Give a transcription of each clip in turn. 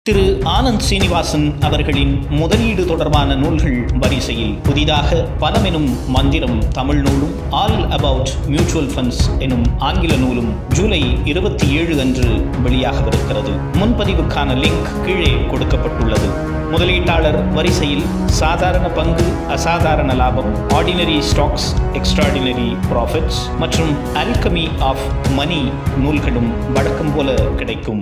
திரு ஆனந்த் சீனிவாசன் அவர்களின் முதலீடு தொடர்பான நூல்கள் வரிசையில் புதிதாக பணமெனும் மந்திரம் தமிழ் நூலும் ஆல் அபவுட் மியூச்சுவல் ஃபண்ட்ஸ் எனும் ஆங்கில நூலும் ஜூலை இருபத்தி ஏழு அன்று வெளியாகவிருக்கிறது முன்பதிவுக்கான லிங்க் கீழே கொடுக்கப்பட்டுள்ளது முதலீட்டாளர் வரிசையில் சாதாரண பங்கு அசாதாரண லாபம் ஆர்டினரி ஸ்டாக்ஸ் எக்ஸ்ட்ராடினரி ப்ராஃபிட்ஸ் மற்றும் அல்கமி ஆஃப் மணி நூல்களும் வழக்கம் போல கிடைக்கும்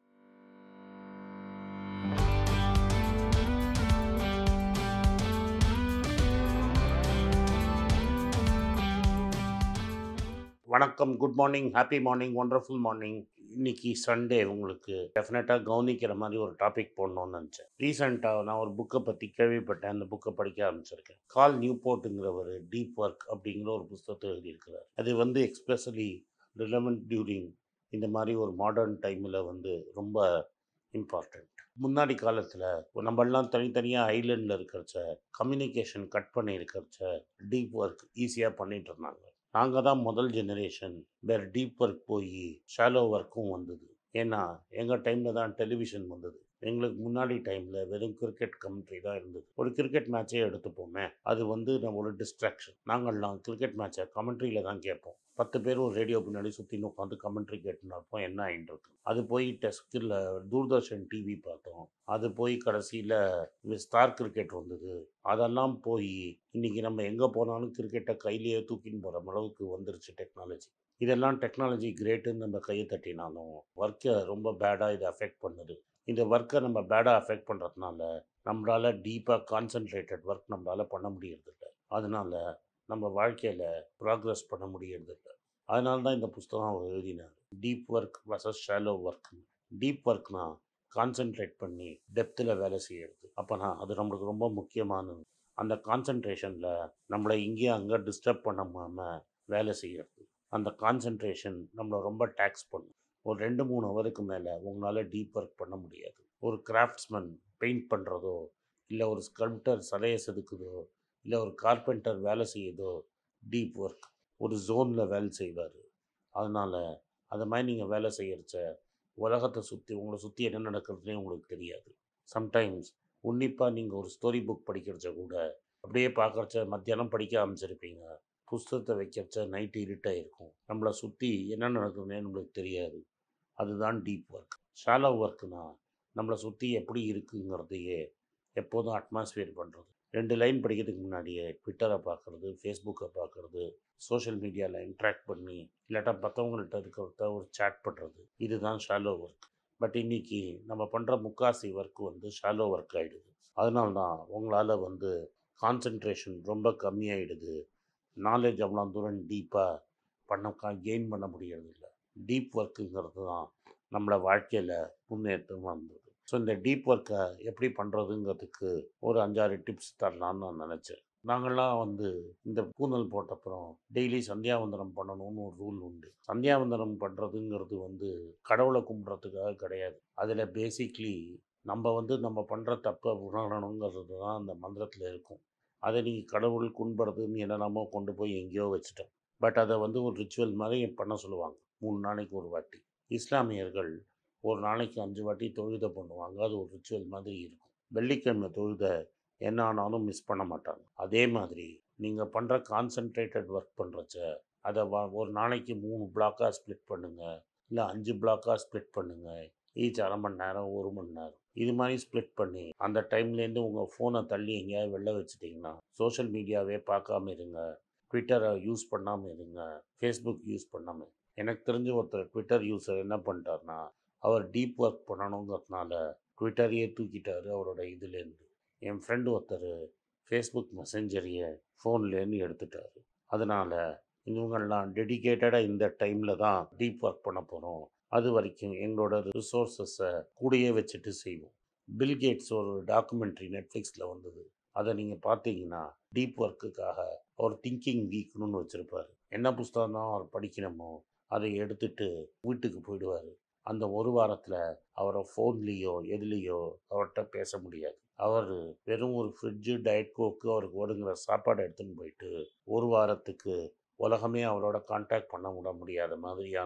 வணக்கம் good morning happy morning wonderful morning இன்னைக்கு சண்டே உங்களுக்கு டெஃபினட்டாக கவனிக்கிற மாதிரி ஒரு டாபிக் போடணும்னு நினச்சேன் ரீசெண்டாக நான் ஒரு புக்கை பற்றி கேள்விப்பட்டேன் அந்த புக்கை படிக்க ஆரம்பிச்சிருக்கேன் கால் நியூ போர்ட்டுங்கிற ஒரு டீப் ஒர்க் அப்படிங்கிற ஒரு புஸ்தகத்தை எழுதியிருக்கிறார் அது வந்து எக்ஸ்பெஷலி ரிலவெண்ட் டியூரிங் இந்த மாதிரி ஒரு மாடர்ன் டைமில் வந்து ரொம்ப இம்பார்ட்டண்ட் முன்னாடி காலத்தில் நம்மளாம் தனித்தனியாக ஐலண்டில் இருக்கிறச்ச கம்யூனிகேஷன் கட் பண்ணி இருக்கிறச்ச டீப் ஒர்க் ஈஸியாக பண்ணிட்டு இருந்தாங்க நாங்கள் தான் முதல் ஜெனரேஷன் வேறு டீப் ஒர்க் போய் ஷாலோ ஒர்க்கும் வந்தது ஏன்னா எங்கள் டைமில் தான் டெலிவிஷன் வந்தது எங்களுக்கு முன்னாடி டைமில் வெறும் கிரிக்கெட் கமெண்ட்ரி தான் இருந்தது ஒரு கிரிக்கெட் மேட்சே எடுத்துப்போமே அது வந்து நம்ம ஒரு டிஸ்ட்ராக்ஷன் நாங்கள்லாம் கிரிக்கெட் மேட்சை கமெண்ட்ரியில் தான் கேட்போம் பத்து பேர் ஒரு ரேடியோ பின்னாடி சுற்றின்னு உட்காந்து கமெண்ட்ரி கேட்டுன்னு இருப்போம் என்ன ஆகிட்டு இருக்கு அது போய் டெஸ்கில் தூர்தர்ஷன் டிவி பார்த்தோம் அது போய் கடைசியில் ஸ்டார் கிரிக்கெட் வந்தது அதெல்லாம் போய் இன்றைக்கி நம்ம எங்கே போனாலும் கிரிக்கெட்டை கையிலேயே தூக்கின்னு போகிற அளவுக்கு வந்துருச்சு டெக்னாலஜி இதெல்லாம் டெக்னாலஜி கிரேட்டுன்னு நம்ம கையை தட்டினாலும் ஒர்க்கை ரொம்ப பேடாக இதை அஃபெக்ட் பண்ணுது இந்த ஒர்க்கை நம்ம பேடாக அஃபெக்ட் பண்ணுறதுனால நம்மளால் டீப்பாக கான்சன்ட்ரேட்டட் ஒர்க் நம்மளால் பண்ண முடியறதில்ல அதனால நம்ம வாழ்க்கையில் ப்ராக்ரஸ் பண்ண முடியறதில்ல அதனால தான் இந்த புஸ்தகம் அவர் எழுதினார் deep work versus shallow work deep ஒர்க்னா கான்சென்ட்ரேட் பண்ணி டெப்த்தில் வேலை செய்யறது அப்போனா அது நம்மளுக்கு ரொம்ப முக்கியமானது அந்த கான்சன்ட்ரேஷனில் நம்மளை இங்கேயும் அங்கே டிஸ்டர்ப் பண்ணாமல் வேலை செய்யறது அந்த கான்சன்ட்ரேஷன் நம்மளை ரொம்ப டேக்ஸ் பண்ணும் ஒரு ரெண்டு மூணு ஹவருக்கு மேலே உங்களால் டீப் ஒர்க் பண்ண முடியாது ஒரு கிராஃப்ட்ஸ்மேன் பெயிண்ட் பண்ணுறதோ இல்லை ஒரு ஸ்கல்ப்டர் சிலையை செதுக்குதோ இல்லை ஒரு கார்பெண்டர் வேலை செய்யுதோ டீப் ஒர்க் ஒரு ஜோனில் வேலை செய்வார் அதனால் அது மாதிரி நீங்கள் வேலை செய்யறச்ச உலகத்தை சுற்றி உங்களை சுற்றி என்ன நடக்கிறதுனே உங்களுக்கு தெரியாது சம்டைம்ஸ் உன்னிப்பாக நீங்கள் ஒரு ஸ்டோரி புக் படிக்கிறச்ச கூட அப்படியே பார்க்குறச்ச மத்தியானம் படிக்க ஆரம்பிச்சிருப்பீங்க புஸ்தகத்தை வைக்கிறச்ச நைட்டு இருட்டாக இருக்கும் நம்மளை சுற்றி என்ன நடக்குதுன்னே நம்மளுக்கு தெரியாது அதுதான் டீப் ஒர்க் ஷாலோ ஒர்க்குனா நம்மளை சுற்றி எப்படி இருக்குங்கிறதையே எப்போதும் அட்மாஸ்பியர் பண்ணுறது ரெண்டு லைன் படிக்கிறதுக்கு முன்னாடியே ட்விட்டரை பார்க்குறது ஃபேஸ்புக்கை பார்க்குறது சோஷியல் மீடியாவில் இன்ட்ராக்ட் பண்ணி இல்லாட்டா மற்றவங்கள்ட்ட இருக்கிறத ஒரு சேட் பண்ணுறது இதுதான் ஷாலோ ஒர்க் பட் இன்றைக்கி நம்ம பண்ணுற முக்காசி ஒர்க் வந்து ஷாலோ ஒர்க் ஆகிடுது அதனால தான் உங்களால் வந்து கான்சன்ட்ரேஷன் ரொம்ப கம்மியாயிடுது நாலேஜ் அவ்வளோ தூரம் டீப்பாக பண்ண கெயின் பண்ண முடியறதில்ல டீப் ஒர்க்குங்கிறது தான் நம்மளை வாழ்க்கையில் முன்னேற்றம் வந்தது ஸோ இந்த டீப் ஒர்க்கை எப்படி பண்ணுறதுங்கிறதுக்கு ஒரு அஞ்சாறு டிப்ஸ் தரலான்னு நான் நினச்சேன் நாங்கள்லாம் வந்து இந்த பூனல் போட்டப்புறம் டெய்லி சந்தியாவந்தனம் பண்ணணும்னு ஒரு ரூல் உண்டு சந்தியாவந்தனம் பண்ணுறதுங்கிறது வந்து கடவுளை கும்பிட்றதுக்காக கிடையாது அதில் பேசிக்லி நம்ம வந்து நம்ம பண்ணுற தப்பை உணரணுங்கிறது தான் அந்த மந்திரத்தில் இருக்கும் அதை நீங்கள் கடவுள் குன்படுறதுன்னு என்னெல்லாமோ கொண்டு போய் எங்கேயோ வச்சுட்டோம் பட் அதை வந்து ஒரு ரிச்சுவல் மாதிரி பண்ண சொல்லுவாங்க மூணு நாளைக்கு ஒரு வாட்டி இஸ்லாமியர்கள் ஒரு நாளைக்கு அஞ்சு வாட்டி தொழுதை பண்ணுவாங்க அது ஒரு ரிச்சுவல் மாதிரி இருக்கும் வெள்ளிக்கிழமை தொழுதை என்ன ஆனாலும் மிஸ் பண்ண மாட்டாங்க அதே மாதிரி நீங்கள் பண்ணுற கான்சன்ட்ரேட்டட் ஒர்க் பண்ணுறச்ச அதை வா ஒரு நாளைக்கு மூணு பிளாக்காக ஸ்ப்ளிட் பண்ணுங்கள் இல்லை அஞ்சு பிளாக்காக ஸ்ப்ளிட் பண்ணுங்கள் ஈச் அரை மணி நேரம் ஒரு மணி நேரம் இது மாதிரி ஸ்ப்ளிட் பண்ணி அந்த டைம்லேருந்து உங்கள் ஃபோனை தள்ளி எங்கேயாவது வெளில வச்சுட்டிங்கன்னா சோஷியல் மீடியாவே பார்க்காம இருங்க ட்விட்டரை யூஸ் பண்ணாமல் இருங்க ஃபேஸ்புக் யூஸ் பண்ணாமல் எனக்கு தெரிஞ்ச ஒருத்தர் ட்விட்டர் யூஸர் என்ன பண்ணிட்டார்னா அவர் டீப் ஒர்க் பண்ணணுங்கிறதுனால ட்விட்டரையே தூக்கிட்டார் அவரோட இதுலேருந்து என் ஃப்ரெண்டு ஒருத்தர் ஃபேஸ்புக் மெசஞ்சரையே ஃபோன்லேருந்து எடுத்துட்டார் அதனால் இவங்கெல்லாம் டெடிக்கேட்டடாக இந்த டைமில் தான் டீப் ஒர்க் பண்ண போகிறோம் அது வரைக்கும் எங்களோட ரிசோர்ஸஸை கூடயே வச்சுட்டு செய்வோம் பில்கேட்ஸ் ஒரு டாக்குமெண்ட்ரி நெட்ஃப்ளிக்ஸில் வந்தது அதை நீங்கள் பார்த்தீங்கன்னா டீப் ஒர்க்குக்காக அவர் திங்கிங் வீக்னு வச்சுருப்பார் என்ன புஸ்தகம் தான் அவர் படிக்கணுமோ அதை எடுத்துட்டு வீட்டுக்கு போயிடுவார் அந்த ஒரு வாரத்தில் அவரை ஃபோன்லேயோ எதுலேயோ அவர்கிட்ட பேச முடியாது அவர் வெறும் ஒரு ஃப்ரிட்ஜு டயட் கோக்கு அவருக்கு ஓடுங்கிற சாப்பாடு எடுத்துன்னு போயிட்டு ஒரு வாரத்துக்கு உலகமே அவரோட காண்டாக்ட் பண்ண விட முடியாத மாதிரியான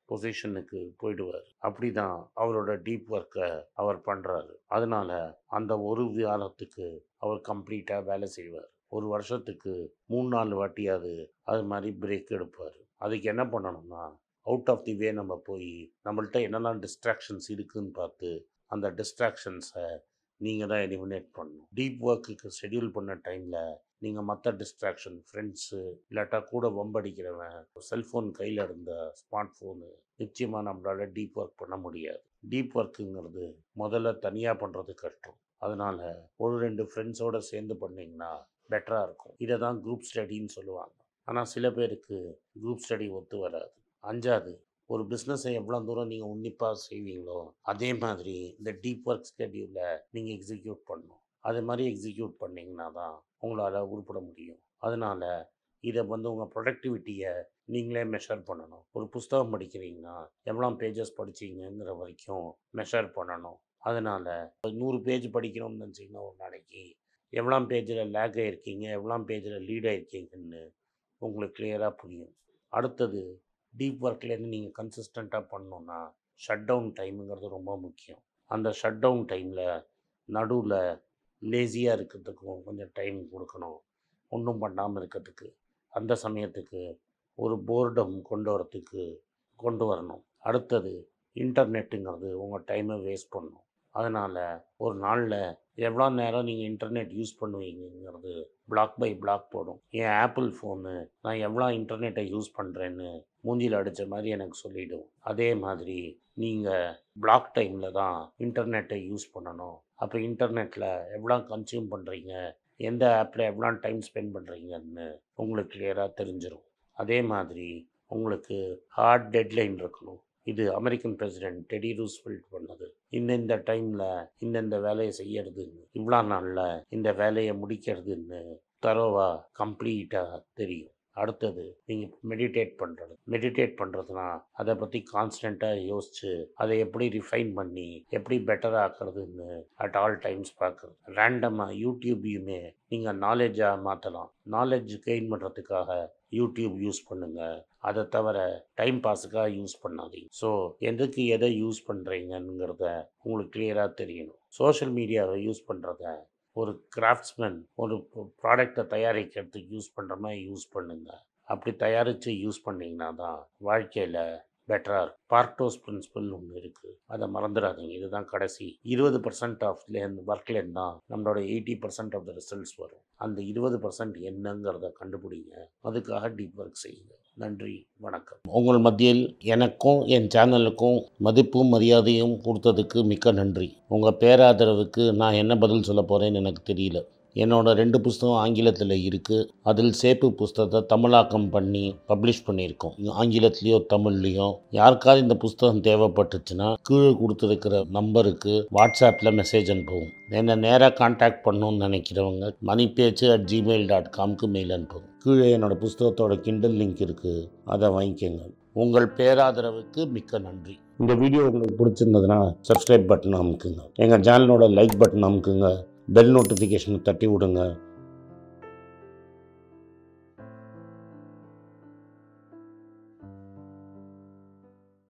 பொசிஷனுக்கு போயிடுவார் அப்படி தான் அவரோட டீப் ஒர்க்கை அவர் பண்ணுறாரு அதனால அந்த ஒரு வாரத்துக்கு அவர் கம்ப்ளீட்டாக வேலை செய்வார் ஒரு வருஷத்துக்கு மூணு நாலு வாட்டியாவது அது மாதிரி பிரேக் எடுப்பார் அதுக்கு என்ன பண்ணணும்னா அவுட் ஆஃப் தி வே நம்ம போய் நம்மள்ட்ட என்னெல்லாம் டிஸ்ட்ராக்ஷன்ஸ் இருக்குதுன்னு பார்த்து அந்த டிஸ்ட்ராக்ஷன்ஸை நீங்கள் தான் எலிமினேட் பண்ணணும் டீப் ஒர்க்குக்கு ஷெட்யூல் பண்ண டைமில் நீங்கள் மற்ற டிஸ்ட்ராக்ஷன் ஃப்ரெண்ட்ஸு இல்லாட்டா கூட வம்படிக்கிறவன் செல்ஃபோன் கையில் இருந்த ஸ்மார்ட் ஃபோனு நிச்சயமாக நம்மளால் டீப் ஒர்க் பண்ண முடியாது டீப் ஒர்க்குங்கிறது முதல்ல தனியாக பண்ணுறது கஷ்டம் அதனால் ஒரு ரெண்டு ஃப்ரெண்ட்ஸோடு சேர்ந்து பண்ணிங்கன்னா பெட்டராக இருக்கும் இதை தான் குரூப் ஸ்டடின்னு சொல்லுவாங்க ஆனால் சில பேருக்கு குரூப் ஸ்டடி ஒத்து வராது அஞ்சாவது ஒரு பிஸ்னஸை எவ்வளோ தூரம் நீங்கள் உன்னிப்பாக செய்வீங்களோ அதே மாதிரி இந்த டீப் ஒர்க் ஸ்கெடியூலில் நீங்கள் எக்ஸிக்யூட் பண்ணணும் அது மாதிரி எக்ஸிக்யூட் பண்ணிங்கன்னா தான் உங்களால் உருப்பட முடியும் அதனால் இதை வந்து உங்கள் ப்ரொடக்டிவிட்டியை நீங்களே மெஷர் பண்ணணும் ஒரு புஸ்தகம் படிக்கிறீங்கன்னா எவ்வளோ பேஜஸ் படிச்சீங்கங்கிற வரைக்கும் மெஷர் பண்ணணும் அதனால் நூறு பேஜ் படிக்கணும்னு நினச்சிங்கன்னா ஒரு நாளைக்கு எவ்வளோ பேஜில் லேக் ஆகிருக்கீங்க எவ்வளோ பேஜில் லீட் ஆகிருக்கீங்கன்னு உங்களுக்கு கிளியராக புரியும் அடுத்தது டீப் ஒர்க்லேருந்து நீங்கள் கன்சிஸ்டண்ட்டாக பண்ணணுன்னா ஷட் டவுன் டைமுங்கிறது ரொம்ப முக்கியம் அந்த ஷட் டவுன் டைமில் நடுவில் லேசியாக இருக்கிறதுக்கும் கொஞ்சம் டைம் கொடுக்கணும் ஒன்றும் பண்ணாமல் இருக்கிறதுக்கு அந்த சமயத்துக்கு ஒரு போர்டம் கொண்டு வரத்துக்கு கொண்டு வரணும் அடுத்தது இன்டர்நெட்டுங்கிறது உங்கள் டைமை வேஸ்ட் பண்ணும் அதனால் ஒரு நாளில் எவ்வளோ நேரம் நீங்கள் இன்டர்நெட் யூஸ் பண்ணுவீங்கிறது பிளாக் பை பிளாக் போடும் என் ஆப்பிள் ஃபோனு நான் எவ்வளோ இன்டர்நெட்டை யூஸ் பண்ணுறேன்னு மூஞ்சியில் அடித்த மாதிரி எனக்கு சொல்லிடும் அதே மாதிரி நீங்கள் பிளாக் டைமில் தான் இன்டர்நெட்டை யூஸ் பண்ணணும் அப்போ இன்டர்நெட்டில் எவ்வளோ கன்சியூம் பண்ணுறீங்க எந்த ஆப்பில் எவ்வளோ டைம் ஸ்பெண்ட் பண்ணுறீங்கன்னு உங்களுக்கு கிளியராக தெரிஞ்சிடும் அதே மாதிரி உங்களுக்கு ஹார்ட் டெட்லைன் இருக்கணும் இது அமெரிக்கன் பிரசிடென்ட் டெடி ரூஸ்வெல்ட் பண்ணது இந்தந்த டைமில் இந்தந்த வேலையை செய்யறதுன்னு இவ்வளோ நாளில் இந்த வேலையை முடிக்கிறதுன்னு தரோவாக கம்ப்ளீட்டாக தெரியும் அடுத்தது நீங்கள் மெடிடேட் பண்ணுறது மெடிடேட் பண்ணுறதுனா அதை பற்றி கான்ஸ்டண்ட்டாக யோசித்து அதை எப்படி ரிஃபைன் பண்ணி எப்படி பெட்டராக ஆக்கிறதுன்னு அட் ஆல் டைம்ஸ் பார்க்குறது ரேண்டமாக யூடியூபையுமே நீங்கள் நாலேஜாக மாற்றலாம் நாலேஜ் கெயின் பண்ணுறதுக்காக யூடியூப் யூஸ் பண்ணுங்கள் அதை தவிர டைம் பாஸுக்காக யூஸ் பண்ணாதீங்க ஸோ எதுக்கு எதை யூஸ் பண்ணுறீங்கங்கிறத உங்களுக்கு கிளியராக தெரியணும் சோஷியல் மீடியாவை யூஸ் பண்ணுறத ஒரு கிராஃப்ட்ஸ்மேன் ஒரு ப்ராடக்டை தயாரிக்கிறதுக்கு யூஸ் பண்ணுற மாதிரி யூஸ் பண்ணுங்கள் அப்படி தயாரித்து யூஸ் பண்ணிங்கன்னா தான் வாழ்க்கையில் பெட்டராக இருக்கும் பார்ட்டோஸ் பிரின்சிபல் ஒன்று இருக்குது அதை மறந்துடாதீங்க இதுதான் கடைசி இருபது பர்சன்ட் ஆஃப்லேருந்து ஒர்க்லேருந்து தான் நம்மளோட eighty percent of the results வரும் அந்த இருபது பர்சன்ட் என்னங்கிறத கண்டுபிடிங்க அதுக்காக டீப் ஒர்க் செய்யுங்க நன்றி வணக்கம் உங்கள் மத்தியில் எனக்கும் என் சேனலுக்கும் மதிப்பும் மரியாதையும் கொடுத்ததுக்கு மிக்க நன்றி உங்கள் பேராதரவுக்கு நான் என்ன பதில் சொல்ல போகிறேன்னு எனக்கு தெரியல என்னோட ரெண்டு புஸ்தகம் ஆங்கிலத்தில் இருக்குது அதில் சேப்பு புஸ்தகத்தை தமிழாக்கம் பண்ணி பப்ளிஷ் பண்ணியிருக்கோம் ஆங்கிலத்துலேயோ தமிழ்லேயோ யாருக்காவது இந்த புஸ்தகம் தேவைப்பட்டுச்சுன்னா கீழே கொடுத்துருக்கிற நம்பருக்கு வாட்ஸ்அப்பில் மெசேஜ் அனுப்புவோம் என்னை நேராக காண்டாக்ட் பண்ணணும்னு நினைக்கிறவங்க மணி பேச்சு அட் ஜிமெயில் டாட் காம்க்கு மெயில் அனுப்புவோம் கீழே என்னோட புஸ்தகத்தோட கிண்டல் லிங்க் இருக்குது அதை வாங்கிக்கோங்க உங்கள் பேராதரவுக்கு மிக்க நன்றி இந்த வீடியோ உங்களுக்கு பிடிச்சிருந்ததுன்னா சப்ஸ்கிரைப் பட்டன் அமுக்குங்க எங்கள் சேனலோட லைக் பட்டன் அமுக்குங்க பெல் நோட்டிஃபிகேஷனை தட்டி விடுங்க